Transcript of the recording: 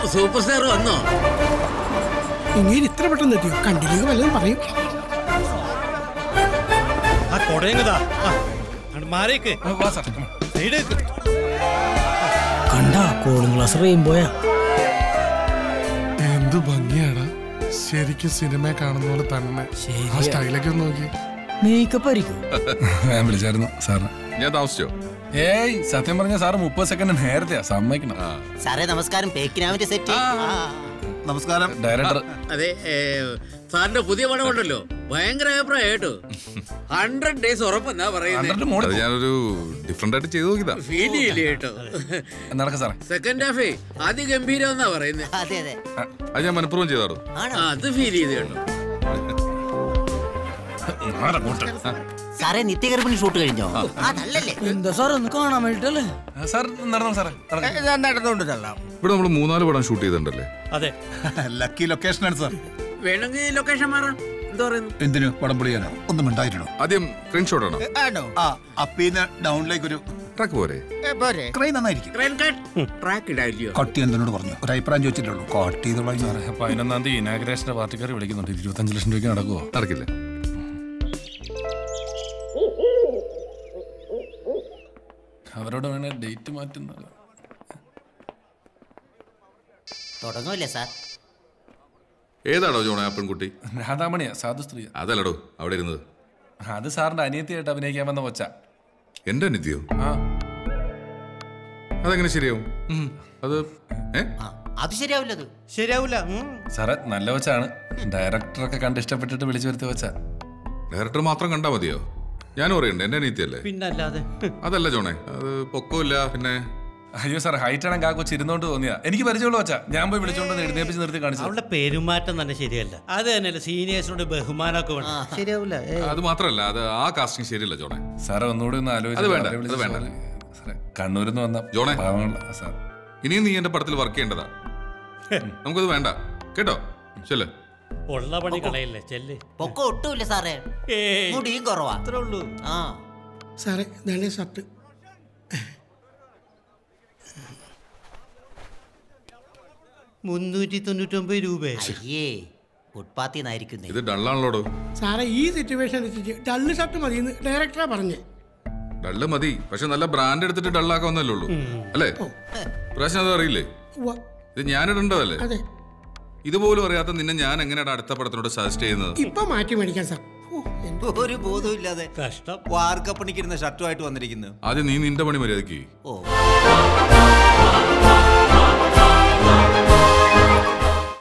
Super star വന്നോ ഇങ്ങനെ ഇത്ര പെട്ടെന്ന് എത്തിയോ കണ്ടില്ലെങ്കിൽ വല്ലതും പറയും ആ കൊടയങ്ങതാ മാറിയേക്ക് സൈഡ് കണ്ടാ കൂളിംഗ് ഗ്ലാസ് റെയിൻബോയാ എന്ത് ഭംഗിയാടാ ശരിക്കും സിനിമ കാണുന്ന പോലെ തന്നെ ആ സ്റ്റൈലൊക്കെ ഒന്ന് നോക്കി മേക്കപ്പ് ആയിരിക്കും ഞാൻ വിളിച്ചായിരുന്നു സാറിന് ഞാൻ താമസിച്ചോ ഏയ് സത്യം പറഞ്ഞ സാറ് മുപ്പത് സെക്കൻഡ് നേരത്തെയാ സമ്മതിക്കണം സാറേ നമസ്കാരം പേക്കിനാവിന്റെ സെറ്റ് നമസ്കാരം ഡയറക്ടർ അതെ ഏ, സാറിന്റെ പുതിയ പടം ഉണ്ടല്ലോ ഭയങ്കര അഭിപ്രായം കേട്ടോ ഹൺഡ്രഡ് ഡേയ്സ് ഉറപ്പെന്നാ പറയുന്നത് അത് ഞാനൊരു ഡിഫറെന്റ് ആയിട്ട് ചെയ്തു നോക്കിയതാ ഫീൽ ചെയ്യില്ലേ കേട്ടോ നടക്ക സാറേ സെക്കൻഡ് ഹാഫേ അതിഗംഭീരം എന്നാ പറയുന്നത് അതെ അതെ അത് ഞാൻ മനഃപൂർവ്വം ചെയ്തായിരുന്നു ആണോ അത് ഫീൽ ചെയ്ത് കേട്ടോ സാറേ നിത്യഗർഭിണി ഷൂട്ട് കഴിഞ്ഞോ അതല്ലല്ലേ എന്താ സാർ ഒന്ന് കാണാൻ വേണ്ടിട്ടല്ലേ സാർ നടന്നോ സാറേ നടന്നുകൊണ്ട് തള്ളാം ഇവിടെ നമ്മൾ മൂന്നാല് പടം ഷൂട്ട് ചെയ്തിട്ടുണ്ടല്ലേ അതെ ലക്കി ലൊക്കേഷനാണ് സാർ വേണമെങ്കിൽ ലൊക്കേഷൻ മാറാം എന്താ പറയുന്നു എന്തിനു പടം പൊളിയാനോ ഒന്നും ഉണ്ടായിരുന്നോ ആദ്യം സ്ക്രീൻഷോട്ട് ആണോ ആണോ ആ അപ്പീന്ന് ഡൗണിലേക്ക് ഒരു ട്രാക്ക് പോരെ പോരെ ക്രൈ നന്നായിരിക്കും ക്രൈം കട്ട് ട്രാക്ക് ഇടായില്ലയോ കട്ട് ചെയ്യുന്നതിനോട് പറഞ്ഞു ഒരു അഭിപ്രായം ചോദിച്ചിട്ടുള്ളൂ കട്ട് ചെയ്തോളാം സാറേ പതിനൊന്നാം തീയതി ഇനാഗ്രേഷന്റെ പാർട്ടിക്കാർ വിളിക്കുന്നുണ്ട് ഇരുപത്തഞ്ച് ലക്ഷം രൂപയ്ക്ക് നടക്കുവോ നടക്കില്ല അവരോട് വേണേ ഡേറ്റ് മാറ്റുന്നത് തുടങ്ങുമല്ലേ സാർ ഏതാണോ ജോണ ആ പെൺകുട്ടി രാധാമണിയാ സാധു സ്ത്രീ അതല്ലടോ അവിടെ ഇരുന്നത് അത് സാറിന്റെ അനിയത്തിയായിട്ട് അഭിനയിക്കാൻ വന്ന കൊച്ച എന്റെ നിത്യോ ആ അതെങ്ങനെ ശരിയാവും അത് ഏ ആ, അത് ശരിയാവില്ലത് ശരിയാവൂല ഉം. സാറേ നല്ല കൊച്ചാണ് ഡയറക്ടറൊക്കെ കണ്ട് ഇഷ്ടപ്പെട്ടിട്ട് വിളിച്ചു വരുത്തി വെച്ച ഡയറക്ടർ മാത്രം കണ്ടാ മതിയോ ഞാനും അറിയണ്ടേ എന്റെ അനിയത്തിയല്ലേ പിന്നല്ലാതെ അതല്ല ജോണേ അത് പൊക്കമില്ല പിന്നെ അയ്യോ സാർ ഹൈറ്റ് ആണെങ്കിൽ ആ കൊച്ചു ഇരുന്നോണ്ട് തോന്നിയാ എനിക്ക് പരിചയമുള്ള കൊച്ചാ ഞാൻ പോയി വിളിച്ചോണ്ട് വന്ന് എഴുന്നേപ്പിച്ച് നിർത്തി കാണിച്ചു അവളുടെ പെരുമാറ്റം തന്നെ ശരിയല്ല അത് തന്നെയല്ലേ സീനിയേഴ്സിനോട് ബഹുമാനമൊക്കെ വേണം ശരിയാവൂല ഏ. അത് മാത്രമല്ല അത് ആ കാസ്റ്റിംഗ് ശരിയല്ല ജോണേ സാറേ ഒന്നുകൂടി ഒന്ന് അത് ആലോചിച്ച് വേണ്ട, അവരെ വിളിച്ച് അത് വേണ്ട. sorry. സാറേ കണ്ണൂരിൽ നിന്ന് വന്ന ജോണേ. പാവങ്ങളാ, സാർ ഇനിയും നീ എന്റെ പടത്തിൽ വർക്ക് ചെയ്യേണ്ടതാ നമുക്കത് വേണ്ട കേട്ടോ ചെല്ലേ ഉള്ള പണി കളയല്ലേ ചെല്ല് പൊക്കം ഒട്ടുമില്ല സാറേ ഏയ് മുടിയും കുറവാ അത്രേ ഉള്ളൂ ആ സാറേ ഇതാണ് ഷർട്ട് മുന്നൂറ്റി തൊണ്ണൂറ്റൊമ്പത് രൂപ അയ്യേ ഫുട്പാത്തിൽ നിന്നായിരിക്കുന്നേ ഇത് ഡള്ളാണല്ലോടോ സാറേ ഈ സിറ്റുവേഷൻ അനുസരിച്ച് ഡള്ള് ഷർട്ട് മതിയെന്ന് ഡയറക്ടറാ പറഞ്ഞേ ഡള്ള് മതി പക്ഷെ നല്ല ബ്രാൻഡ് എടുത്തിട്ട് ഡള്ളാക്കാവുന്നല്ലേ ഉള്ളൂ അല്ലേ പ്രാവശ്യം അത് അറിയില്ലേ ഉവ്വ. ഇത് ഞാനിടേണ്ടതല്ലേ അതെ ഇതുപോലും അറിയാത്ത നിന്നെ ഞാൻ എങ്ങനെയാണ് അടുത്ത പടത്തിനോട് സജസ്റ്റ് ചെയ്യുന്നത് ഇപ്പൊ മാറ്റി മേടിക്കാം സാർ ഓ, എന്ത് ഒരു ബോധവും ഇല്ലാതെ കഷ്ടം വാർക്കപ്പണിക്കിരുന്ന ഷർട്ടുമായിട്ട് വന്നിരിക്കുന്നു ആദ്യം നീ നിന്റെ പണി മര്യാദക്ക് ഓ